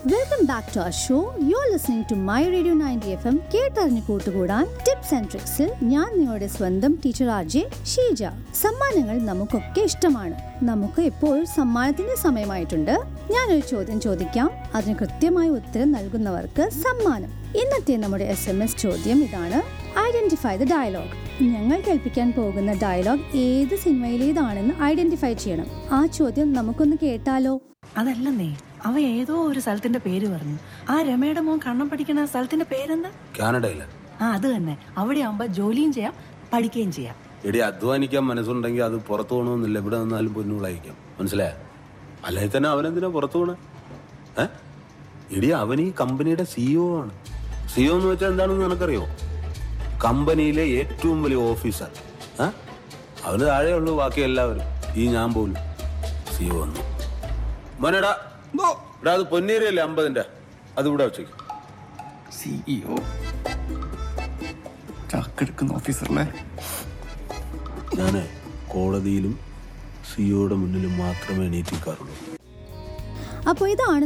welcome back to our show you are listening to My Radio ninety F M കേട്ടറിഞ്ഞ് കൂട്ടുകൂടാൻ tips and ട്രിക്സിൽ ഞാൻ നിങ്ങളുടെ സ്വന്തം teacher R J Sheeja സമ്മാനങ്ങൾ നമുക്കൊക്കെ ഇഷ്ടമാണ് നമുക്ക് ഇപ്പോൾ സമ്മാനത്തിന്റെ സമയമായിട്ടുണ്ട് ഞാനൊരു ചോദ്യം ചോദിക്കാം അതിന് കൃത്യമായ ഉത്തരം നൽകുന്നവർക്ക് സമ്മാനം ഇന്നത്തെ നമ്മുടെ എസ് എം എസ് ചോദ്യം ഇതാണ് ഐഡന്റിഫൈ ദ ഡയലോഗ് ഞങ്ങൾ കേൾപ്പിക്കാൻ പോകുന്ന ഡയലോഗ് ഏത് സിനിമയിലേതാണെന്ന് ഐഡന്റിഫൈ ചെയ്യണം ആ ചോദ്യം നമുക്കൊന്ന് കേട്ടാലോ അതല്ലെന്നേ അവ ഏതോ ഒരു സ്ഥലത്തിന്റെ പേര് പറഞ്ഞു ആ രമയുടെ മോൻ കണ്ണം പഠിക്കണ സ്ഥലത്തിന്റെ പേരെന്താ കാനഡയില് ആ അത് തന്നെ അവിടെ ആവുമ്പോ ജോലിയും ചെയ്യാം പഠിക്കുകയും ചെയ്യാം എടി അധ്വാനിക്കാൻ മനസ്സുണ്ടെങ്കിൽ അത് പുറത്തു പോകണമെന്നില്ല ഇവിടെ നിന്നാലും പൊന്നുകളായിരിക്കാം മനസ്സിലായ അല്ലെങ്കിൽ തന്നെ അവനെന്തിനാ പുറത്തു പോണേ ഏ എടി അവൻ ഈ കമ്പനിയുടെ സിഇഒ ആണ് സിഇഒ എന്ന് വെച്ചാൽ എന്താണെന്ന് നിനക്കറിയോ കമ്പനിയിലെ ഏറ്റവും വലിയ ഓഫീസർ ഏ അവന് താഴെയുള്ളൂ ബാക്കി എല്ലാവരും ഈ ഞാൻ പോലും സിഇഒ വന്നു മോനെടാ എടാ അത് പൊന്നേരിയല്ലേ അമ്പതിന്റെ അത് ഇവിടെ വെച്ചേക്ക് സിഇഒ ചാക്കെടുക്കുന്ന ഓഫീസറല്ലേ ഞാന് കോടതിയിലും സിഇഒയുടെ മുന്നിലും മാത്രമേ എണീറ്റിക്കാറുള്ളൂ അപ്പോൾ ഇതാണ്